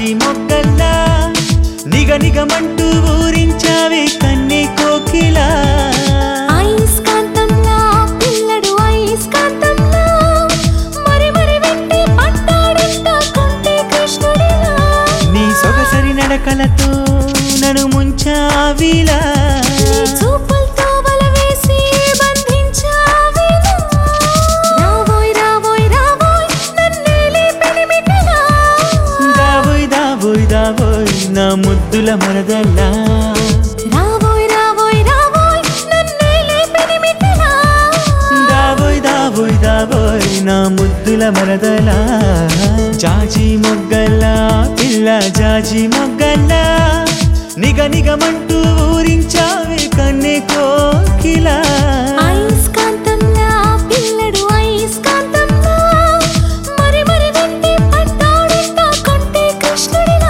జాజి మొగ్గల్లా నిగ నిగమంటూ ఊరించావే కన్నె కోకిలా ఐస్కాంతంలా పిల్లడు ఐస్కాంతంలా మరి మరి వెంటే పట్టాడంట కొంటే కృష్ణుడిలా నీ సొగసరి నడకలతో నన్ను ముంచావిలా నీ చూపులతో వల వేసి బంధించావిలా రావోయ్ రావోయ్ రావోయ్ నన్నేలే పెనిమిటిలా దావోయ్ దావోయ్ దావోయ్ నా ముద్దుల మరదల్లా రావోయ్ రావోయ్ రావోయ్ నన్నేలే పెనిమిటిలా దావోయ్ దావోయ్ దావోయ్ నా ముద్దుల మరదలా జాజి మొగ్గల్లా పిల్ల జాజి మొగ్గల్లా నిగ నిగమంటూ ఊరించావే కన్నె కోకిలా ఐస్కాంతంలా పిల్లడు ఐస్కాంతంలా మరి మరి వెంటే పట్టాడంట కొంటే కృష్ణుడిలా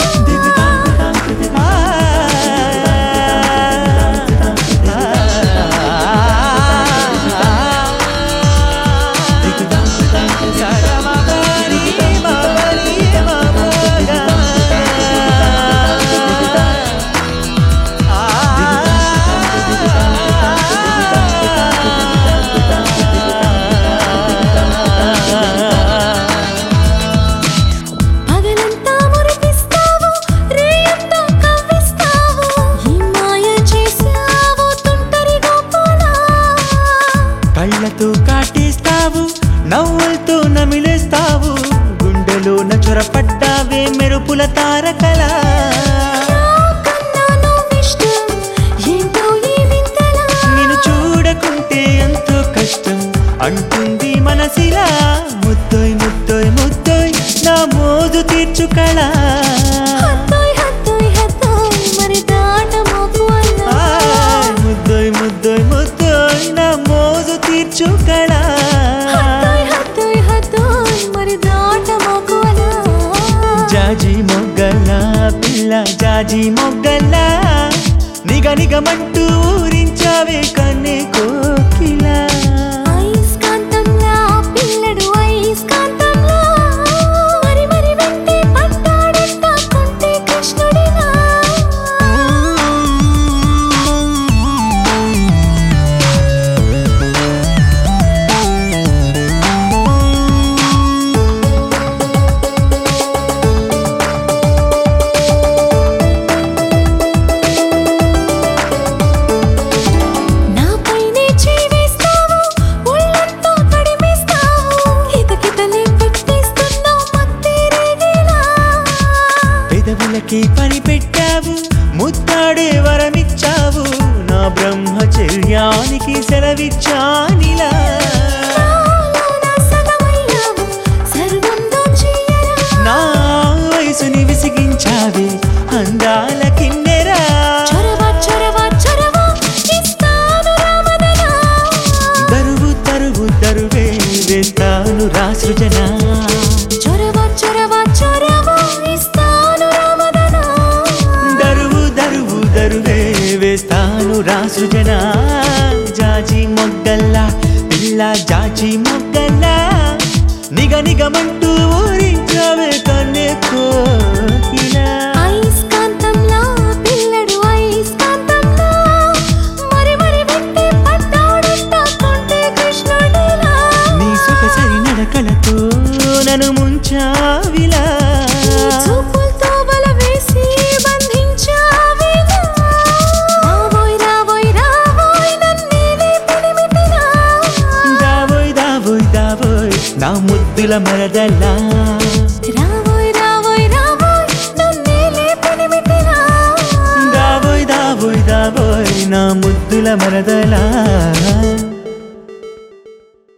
పగలంతా మురిపిస్తావు రేయంతా కవ్విస్తావు ఈ మాయ చేసావు తుంటరి గోపాలా కళ్ళతో కాటేస్తావు నవ్వులతో నమిలేస్తావు గుండెలోన చొరపడ్డావే మెరుపుల తారకలా నాకన్నా నువ్విష్టం ఏంటో ఈ వింతలా నేను చూడకుంటే ఎంతో కష్టం అంటుంది మనసిలా ముద్దోయ్ ముద్దోయ్ ముద్దోయ్ నా మోజు తీర్చుకళా హత్తోయ్ హత్తోయ్ హత్తోయ్ మరి దాట మోపు అన్నా ముద్దోయ్ ముద్దోయ్ ముద్దోయ్ నా మోజు తీర్చుకళా హత్తోయ్ హత్తోయ్ హత్తోయ్ మరి దాట మోపు అన్నా జాజి మొగ్గల్లా పిల్ల జాజి మొగ్గల్లా నిగ నిగమంటూ ఊరించావే కన్నె కోకిలా ఐస్కాంతంలా పిల్లడు ఐస్కాంతంలా మరి మరి వెంటే పట్టాడంట కొంటే కృష్ణుడిలా నాపైనే చేవేస్తావు ఒళ్ళంతా తడిమేస్తావు కితకితలే పెట్టేస్తున్నావు మత్తేరేగేలా పెదవులకి పని పెట్టావు ముద్దాడే వరమిచ్చావు నా బ్రహ్మచర్యానికి సెలవిచ్చానిలా నాలోన సగమయ్యావు సర్వం దోచేయరా నా వయసుని విసిగించావే అందాల కిన్నెరా చొరవ చొరవ చొరవ ఇస్తాను రామదనా దరువు తరువు తరువే వేస్తాను రాసృజన చొరవ చొరవ చొరవ ఇస్తాను రామదనా దరువు దరువు దరువే వేస్తాను రాసృజన జాజి మొగ్గల్లా పిల్ల జాజి మొగ్గల్లా నిగ నిగమంటూ ఊరించవే కన్నె కోకిలా ఐస్కాంతంలా పిల్లడు ఐస్కాంతంలా మరి మరి వెంటే పట్టాడంట కొంటే కృష్ణుడిలా నీ సొగసరి నడకలతో నన్ను ముంచావిలా చూపులతో వల వేసి బంధించావిలా రావోయ్ రావోయ్ రావోయ్ నన్నేలే పెనిమిటిలా దావోయ్ దావోయ్ దావోయ్ నా ముద్దుల మరదల్లా రావోయ్ రావోయ్ రావోయ్ నన్నేలే పెనిమిటిలా దావోయ్ దావోయ్ దావోయ్ నా ముద్దుల మరదలా